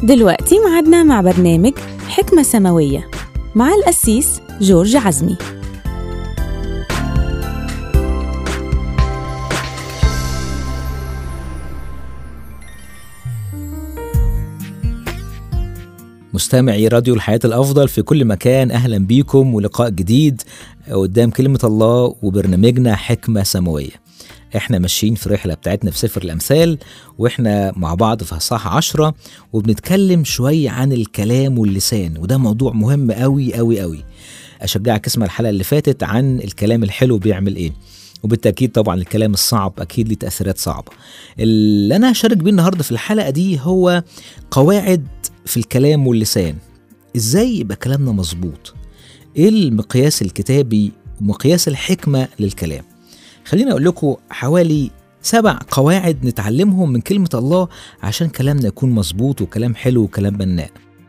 دلوقتي معادنا مع برنامج حكمة سماوية مع القسيس جورج عزمي مستمعي راديو الحياة الأفضل في كل مكان أهلا بيكم ولقاء جديد قدام كلمة الله وبرنامجنا حكمة سماوية احنا ماشيين في الرحلة بتاعتنا في سفر الأمثال واحنا مع بعض في أصحاح عشرة وبنتكلم شوية عن الكلام واللسان وده موضوع مهم قوي قوي قوي أشجعك اسمع الحلقة اللي فاتت عن الكلام الحلو بيعمل ايه وبالتأكيد طبعا الكلام الصعب أكيد ليه تأثيرات صعبة اللي أنا هشارك بيه النهاردة في الحلقة دي هو قواعد في الكلام واللسان ازاي يبقى كلامنا مظبوط ايه المقياس الكتابي ومقياس الحكمة للكلام خليني اقول لكم حوالي سبع قواعد نتعلمهم من كلمة الله عشان كلامنا يكون مظبوط وكلام حلو وكلام بناء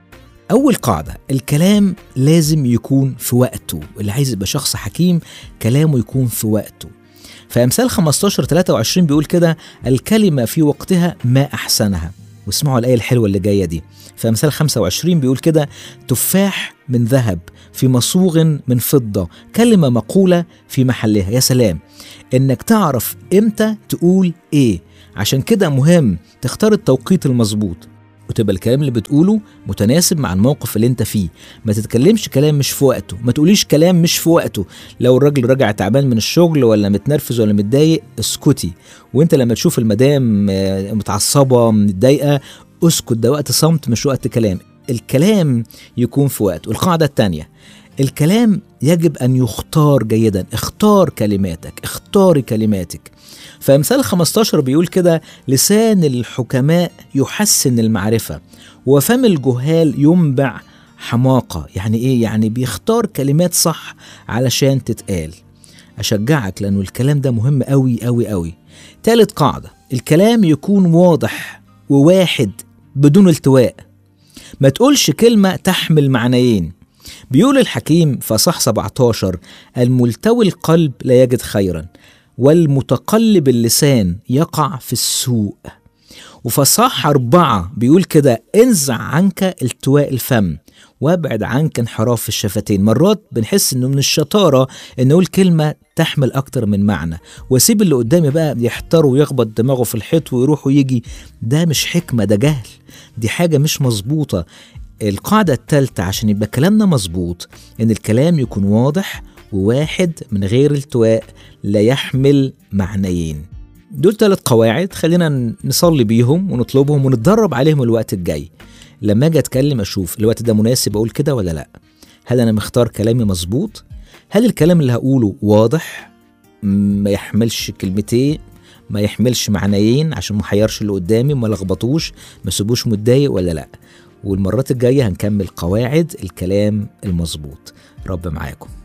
أول قاعدة الكلام لازم يكون في وقته اللي عايز يبقى شخص حكيم كلامه يكون في وقته فأمثال 15 23 بيقول كده الكلمة في وقتها ما أحسنها واسمعوا الآية الحلوة اللي جاية دي في أمثال 25 بيقول كده تفاح من ذهب في مصوغ من فضة كلمة مقولة في محلها يا سلام إنك تعرف إمتى تقول إيه عشان كده مهم تختار التوقيت المظبوط وتبقى الكلام اللي بتقوله متناسب مع الموقف اللي انت فيه ما تتكلمش كلام مش في وقته ما تقوليش كلام مش في وقته لو الراجل راجع تعبان من الشغل ولا متنرفز ولا متضايق اسكتي وانت لما تشوف المدام متعصبه متضايقه اسكت ده وقت صمت مش وقت كلام الكلام يكون في وقته القاعده الثانيه الكلام يجب ان يختار جيدا اختار كلماتك اختاري كلماتك فامثال 15 بيقول كده لسان الحكماء يحسن المعرفه وفم الجهال ينبع حماقه يعني ايه يعني بيختار كلمات صح علشان تتقال اشجعك لانه الكلام ده مهم قوي قوي قوي تالت قاعده الكلام يكون واضح وواحد بدون التواء ما تقولش كلمه تحمل معنيين بيقول الحكيم في صح 17 الملتوي القلب لا يجد خيرا والمتقلب اللسان يقع في السوء وفصاح أربعة بيقول كده انزع عنك التواء الفم وابعد عنك انحراف الشفتين مرات بنحس انه من الشطارة ان نقول كلمة تحمل اكتر من معنى واسيب اللي قدامي بقى يحتار ويخبط دماغه في الحيط ويروح ويجي ده مش حكمة ده جهل دي حاجة مش مظبوطة القاعدة الثالثة عشان يبقى كلامنا مظبوط إن الكلام يكون واضح وواحد من غير التواء لا يحمل معنيين دول ثلاث قواعد خلينا نصلي بيهم ونطلبهم ونتدرب عليهم الوقت الجاي لما اجي اتكلم اشوف الوقت ده مناسب اقول كده ولا لا هل انا مختار كلامي مظبوط هل الكلام اللي هقوله واضح ما يحملش كلمتين ما يحملش معنيين عشان ما حيرش اللي قدامي ما لخبطوش ما سيبوش متضايق ولا لا والمرات الجايه هنكمل قواعد الكلام المظبوط رب معاكم